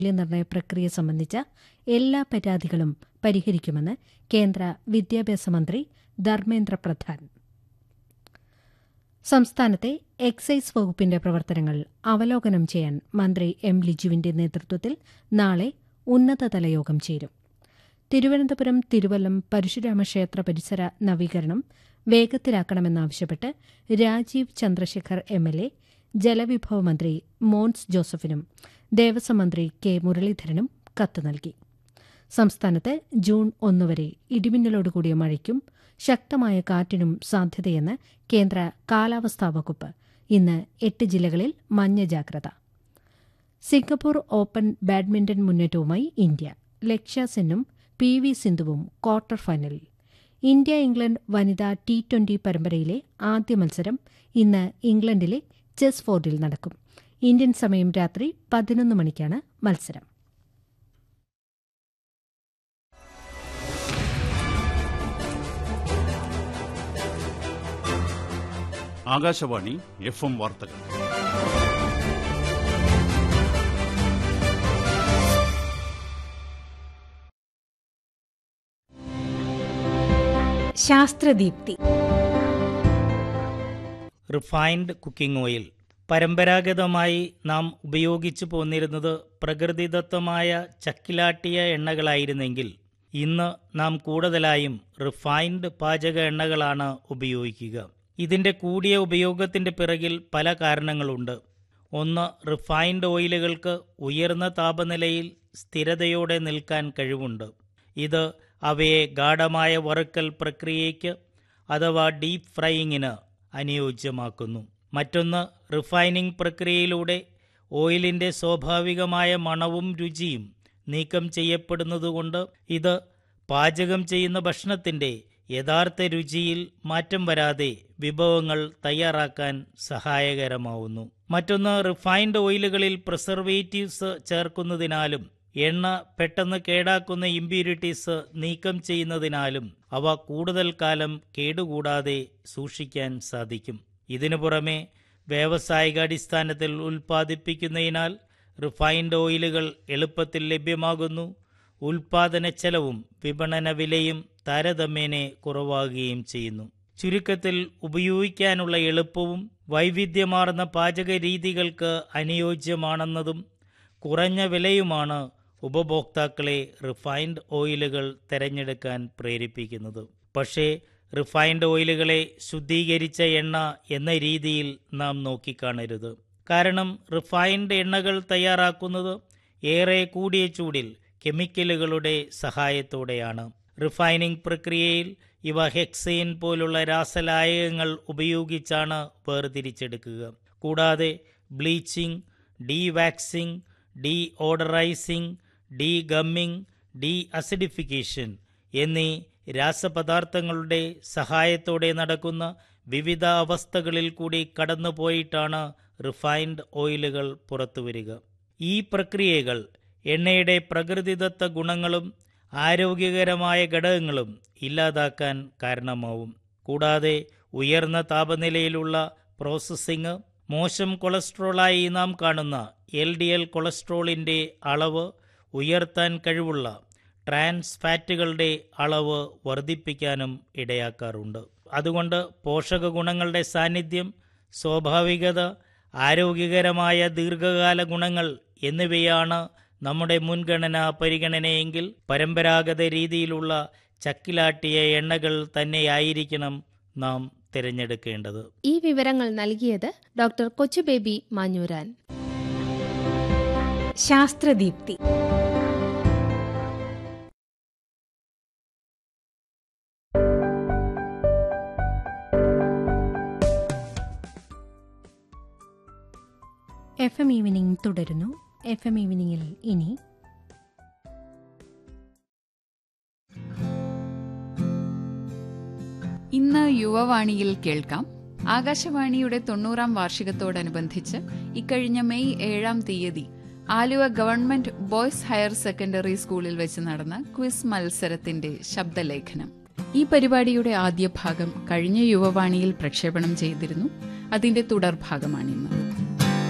മൂല്യനിർണ്ണയ പ്രക്രിയ സംബന്ധിച്ച എല്ലാ പരാതികളും പരിഹരിക്കുമെന്ന് കേന്ദ്ര വിദ്യാഭ്യാസ മന്ത്രി ധർമ്മേന്ദ്ര പ്രധാൻ സംസ്ഥാനത്തെ എക്സൈസ് വകുപ്പിന്റെ പ്രവർത്തനങ്ങൾ അവലോകനം ചെയ്യാൻ മന്ത്രി എം ലിജുവിന്റെ നേതൃത്വത്തിൽ നാളെ ഉന്നതതല യോഗം ചേരും തിരുവനന്തപുരം തിരുവല്ലം പരശുരാമ ക്ഷേത്ര പരിസര നവീകരണം വേഗത്തിലാക്കണമെന്നാവശ്യപ്പെട്ട് Rajeev Chandrasekhar M L A ജലവിഭവ മന്ത്രി മോൻസ് ജോസഫിനും ദേവസ്വം മന്ത്രി കെ മുരളീധരനും കത്ത് നൽകി സംസ്ഥാനത്ത് ജൂൺ ഒന്ന് വരെ ഇടിമിന്നലോടുകൂടിയ മഴയ്ക്കും ശക്തമായ കാറ്റിനും സാധ്യതയെന്ന് കേന്ദ്ര കാലാവസ്ഥാ വകുപ്പ് ഇന്ന് എട്ട് ജില്ലകളിൽ മഞ്ഞ ജാഗ്രത സിംഗപ്പൂർ ഓപ്പൺ ബാഡ്മിന്റൺ മുന്നേറ്റവുമായി ഇന്ത്യ ലക്ഷ്യ സെന്നും പി വി സിന്ധുവും ക്വാർട്ടർ ഫൈനലിൽ ഇന്ത്യ ഇംഗ്ലണ്ട് വനിതാ ടി ട്വന്റി പരമ്പരയിലെ ആദ്യ മത്സരം ഇന്ന് ഇംഗ്ലണ്ടിലെ ചെസ് ഫോർഡിൽ നടക്കും ഇന്ത്യൻ സമയം രാത്രി പതിനൊന്ന് മണിക്കാണ് മത്സരം ആകാശവാണി എഫ് എം വാർത്തകൾ ശാസ്ത്രദീപ്തി റിഫൈൻഡ് കുക്കിംഗ് ഓയിൽ പരമ്പരാഗതമായി നാം ഉപയോഗിച്ചു പോന്നിരുന്നത് പ്രകൃതിദത്തമായ ചക്കിലാട്ടിയ എണ്ണകളായിരുന്നെങ്കിൽ ഇന്ന് നാം കൂടുതലായും റിഫൈൻഡ് പാചക എണ്ണകളാണ് ഉപയോഗിക്കുക ഇതിൻ്റെ കൂടിയ ഉപയോഗത്തിൻ്റെ പിറകിൽ പല കാരണങ്ങളുണ്ട് ഒന്ന് റിഫൈൻഡ് ഓയിലുകൾക്ക് ഉയർന്ന താപനിലയിൽ സ്ഥിരതയോടെ നിൽക്കാൻ കഴിവുണ്ട് ഇത് അവയെ ഗാഠമായ വറുക്കൽ പ്രക്രിയയ്ക്ക് അഥവാ ഡീപ്പ് ഫ്രൈയിങ്ങിന് അനുയോജ്യമാക്കുന്നു മറ്റൊന്ന് റിഫൈനിംഗ് പ്രക്രിയയിലൂടെ ഓയിലിൻ്റെ സ്വാഭാവികമായ മണവും രുചിയും നീക്കം ചെയ്യപ്പെടുന്നതുകൊണ്ട് ഇത് പാചകം ചെയ്യുന്ന ഭക്ഷണത്തിൻ്റെ യഥാർത്ഥ രുചിയിൽ മാറ്റം വരാതെ വിഭവങ്ങൾ തയ്യാറാക്കാൻ സഹായകരമാവുന്നു മറ്റൊന്ന് റിഫൈൻഡ് ഓയിലുകളിൽ പ്രിസർവേറ്റീവ്സ് ചേർക്കുന്നതിനാലും എണ്ണ പെട്ടെന്ന് കേടാക്കുന്ന ഇമ്പ്യൂരിറ്റീസ് നീക്കം ചെയ്യുന്നതിനാലും അവ കൂടുതൽ കാലം കേടുകൂടാതെ സൂക്ഷിക്കാൻ സാധിക്കും ഇതിനു പുറമെ വ്യാവസായികാടിസ്ഥാനത്തിൽ ഉൽപ്പാദിപ്പിക്കുന്നതിനാൽ റിഫൈൻഡ് ഓയിലുകൾ എളുപ്പത്തിൽ ലഭ്യമാകുന്നു ഉൽപാദന ചെലവും വിപണന വിലയും താരതമ്യേന കുറവാകുകയും ചെയ്യുന്നു ചുരുക്കത്തിൽ ഉപയോഗിക്കാനുള്ള എളുപ്പവും വൈവിധ്യമാർന്ന പാചക രീതികൾക്ക് അനുയോജ്യമാണെന്നതും കുറഞ്ഞ വിലയുമാണ് ഉപഭോക്താക്കളെ റിഫൈൻഡ് ഓയിലുകൾ തിരഞ്ഞെടുക്കാൻ പ്രേരിപ്പിക്കുന്നത് പക്ഷേ റിഫൈൻഡ് ഓയിലുകളെ ശുദ്ധീകരിച്ച എണ്ണ എന്ന രീതിയിൽ നാം നോക്കിക്കാണരുത് കാരണം റിഫൈൻഡ് എണ്ണകൾ തയ്യാറാക്കുന്നത് ഏറെ കൂടിയ ചൂടിൽ കെമിക്കലുകളുടെ സഹായത്തോടെയാണ് റിഫൈനിംഗ് പ്രക്രിയയിൽ ഇവ ഹെക്സൈൻ പോലുള്ള രാസലായകങ്ങൾ ഉപയോഗിച്ചാണ് വേർതിരിച്ചെടുക്കുക കൂടാതെ bleaching dewaxing deodorising degumming deacidification എന്നീ രാസപദാർത്ഥങ്ങളുടെ സഹായത്തോടെ നടക്കുന്ന വിവിധ അവസ്ഥകളിൽ കൂടി കടന്നുപോയിട്ടാണ് റിഫൈൻഡ് ഓയിലുകൾ പുറത്തുവരിക ഈ പ്രക്രിയകൾ എണ്ണയുടെ പ്രകൃതിദത്ത ഗുണങ്ങളും ആരോഗ്യകരമായ ഘടകങ്ങളും ഇല്ലാതാക്കാൻ കാരണമാവും കൂടാതെ ഉയർന്ന താപനിലയിലുള്ള പ്രോസസ്സിംഗ് മോശം കൊളസ്ട്രോളായി നാം കാണുന്ന എൽ ഡി എൽ കൊളസ്ട്രോളിൻ്റെ അളവ് ഉയർത്താൻ കഴിവുള്ള ട്രാൻസ് ഫാറ്റുകളുടെ അളവ് വർദ്ധിപ്പിക്കാനും ഇടയാക്കാറുണ്ട് അതുകൊണ്ട് പോഷക ഗുണങ്ങളുടെ സാന്നിധ്യം സ്വാഭാവികത ആരോഗ്യകരമായ ദീർഘകാല ഗുണങ്ങൾ എന്നിവയാണ് നമ്മുടെ മുൻഗണനാ പരിഗണനയെങ്കിൽ പരമ്പരാഗത രീതിയിലുള്ള ചക്കിലാട്ടിയ എണ്ണകൾ തന്നെയായിരിക്കണം നാം തിരഞ്ഞെടുക്കേണ്ടത് ഈ വിവരങ്ങൾ നൽകിയത് ഡോക്ടർ കൊച്ചുബേബി മാഞ്ഞൂരാൻ ശാസ്ത്രദീപ്തി എഫ് എം ഈവനിംഗ് തുടരുന്നു എഫ് എം ഈവനിംഗിൽ ഇനി ഇന്ന് യുവവാണിയിൽ കേൾക്കാം ആകാശവാണിയുടെ തൊണ്ണൂറാം വാർഷികത്തോടനുബന്ധിച്ച് ഇക്കഴിഞ്ഞ മെയ് ഏഴാം തീയതി Aluva government boys higher secondary സ്കൂളിൽ വെച്ച് നടന്ന ക്വിസ് മത്സരത്തിന്റെ ശബ്ദലേഖനം ഈ പരിപാടിയുടെ ആദ്യ ഭാഗം കഴിഞ്ഞ യുവവാണിയിൽ പ്രക്ഷേപണം ചെയ്തിരുന്നു അതിന്റെ തുടർഭാഗമാണിന്ന്